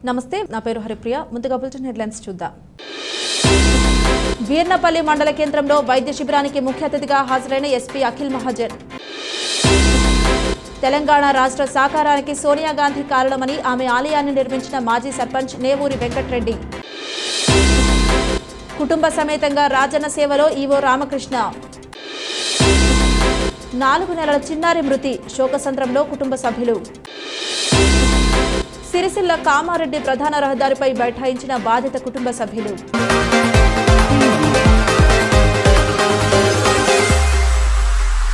నమస్తే నా పేరు హరిప్రియ ముందుగా బులెటిన్ హెడ్లైన్స్ చూద్దాం వీర్నపల్లి మండల కేంద్రంలో వైద్య శిబిరానికి ముఖ్య అతిథిగా హాజరైన ఎస్పీ అఖిల్ మహాజన్ తెలంగాణ రాష్ట్ర సాకారానికి సోనియా గాంధీ కారణమని ఆమె ఆలయాన్ని నిర్మించిన మాజీ సర్పంచ్ నేవూరి వెంకట్రెడ్డి కుటుంబ సమేతంగా రాజన్న సేవలో ఈవో రామకృష్ణ నాలుగు నెలల చిన్నారి మృతి శోకసంద్రంలో కుటుంబ సభ్యులు సిరిసిల్ల కామారెడ్డి ప్రధాన రహదారిపై బైఠాయించిన బాధిత కుటుంబ సభ్యులు